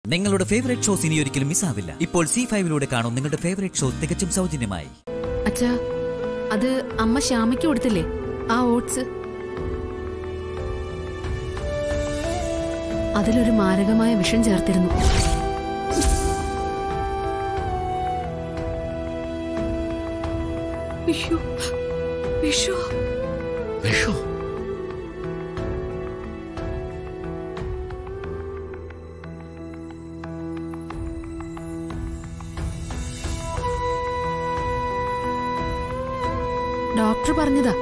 നിങ്ങളുടെ favourite shows ഇനി ഒരിക്കലും മിസ്സാവില്ല ഇപ്പോൾ സി ഫൈവിലൂടെ കാണും നിങ്ങളുടെ ഫേവറേറ്റ് ഷോ തികച്ചും സൗജന്യമായി അച്ഛാ അത് അമ്മ ശ്യാമയ്ക്ക് കൊടുത്തില്ലേ ആ ഓട്സ് അതിലൊരു മാരകമായ വിഷം ചേർത്തിരുന്നു വിഷു വിഷു വിഷു ഡോക്ടർ പറഞ്ഞതാ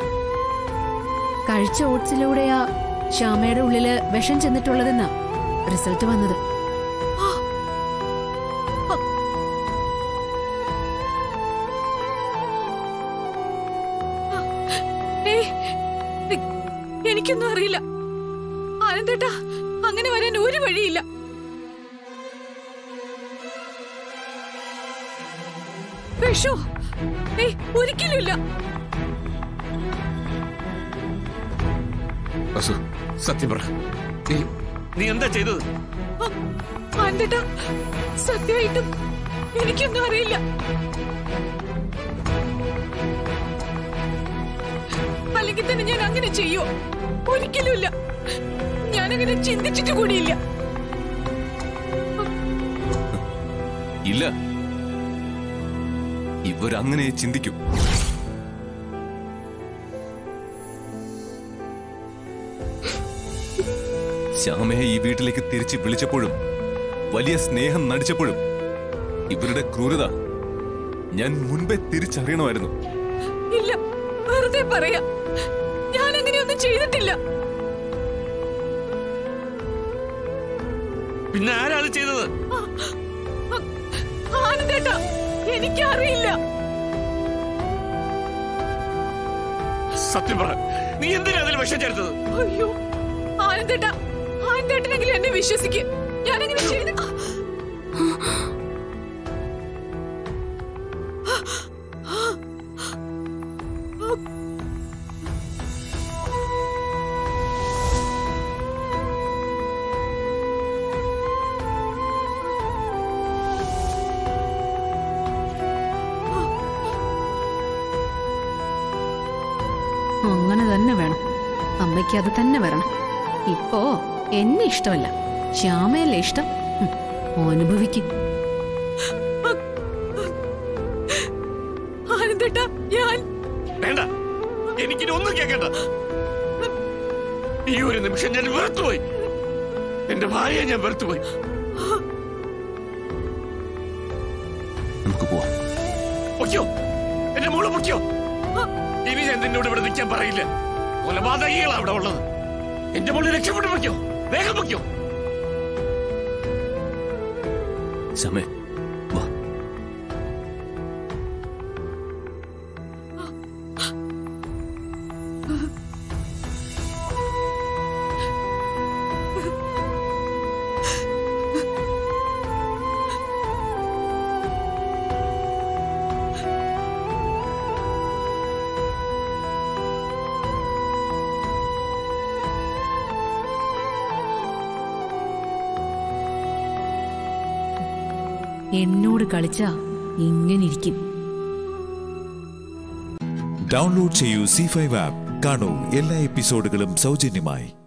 കഴിച്ച ഓട്സിലൂടെയാ ശ്യാമയുടെ ഉള്ളില് വിഷം ചെന്നിട്ടുള്ളതെന്നാ റിസൾട്ട് വന്നത് ഏയ്, എ- എനിക്കൊന്നും അറിയില്ല ആനന്ദേട്ടാ അങ്ങനെ വരാൻ ഒരു വഴിയില്ല വിഷു ഏയ് ഒരിക്കലുമില്ല വസു സത്യം പറ നീ നീ എന്താ ചെയ്തത് ആ, ആനന്ദേട്ടാ സത്യമായിട്ടും എനിക്കൊന്നും അറിയില്ല അല്ലെങ്കിൽ തന്നെ ഞാൻ അങ്ങനെ ചെയ്യോ ഒരിക്കലുമില്ല ഞാനങ്ങനെ ചിന്തിച്ചിട്ട് കൂടിയില്ല ഇല്ല ഇവരങ്ങനെ ചിന്തിക്കും ശ്യാമയെ ഈ വീട്ടിലേക്ക് തിരിച്ച് വിളിച്ചപ്പോഴും വലിയ സ്നേഹം നടിച്ചപ്പോഴും ഇവരുടെ ക്രൂരത ഞാൻ മുൻപേ തിരിച്ചറിയണമായിരുന്നു ഇല്ല വെറുതെ പറയാ ഞാൻ അങ്ങനെയൊന്നും ചെയ്തിട്ടില്ല പിന്നെ ആരാ അത് ചെയ്തത് ആനന്ദേട്ടാ എനിക്കറിയില്ല സത്യം പറ നീ എന്തിനാ അതിൽ വിഷം ചേർത്തത് അയ്യോ ആനന്ദേട്ടാ ആനന്ദേട്ടനെങ്കിലും എന്നെ വിശ്വസിക്കും ഞാനങ്ങനെ ചെയ്ത അങ്ങനെ തന്നെ വേണം അമ്മയ്ക്ക് അത് തന്നെ വരണം ഇപ്പോ എന്നെ ഇഷ്ടമല്ല ശ്യാമയല്ലേ ഇഷ്ടം ഉം, അനുഭവിക്കും ആനന്ദേട്ടാ ഞാൻ വേണ്ട എനിക്കിനി ഒന്നും കേൾക്കണ്ട ഈ ഒരു നിമിഷം ഞാൻ വെറുത്തുപോയി എന്റെ ഭാര്യയെ ഞാൻ വെറുത്തുപോയി നമുക്ക് പോവാം പൊയ്ക്കോ എന്റെ മോള് പൊയ്ക്കോ ഇനി ഞാൻ നിന്നോട് ഇവിടെ നിൽക്കാൻ പറയില്ല കൊലപാതകികളാ അവിടെ ഉള്ളത് എന്റെ മോള് രക്ഷപ്പെട്ടു പൊയ്ക്കോ വേഗം പൊയ്ക്കോ ശ്യാമേ വാ എന്നോട് കളിച്ചാ ഇങ്ങനെ ഇരിക്കും ഡൗൺലോഡ് ചെയ്യൂ സി ഫൈവ് ആപ്പ് കാണൂ എല്ലാ എപ്പിസോഡുകളും സൗജന്യമായി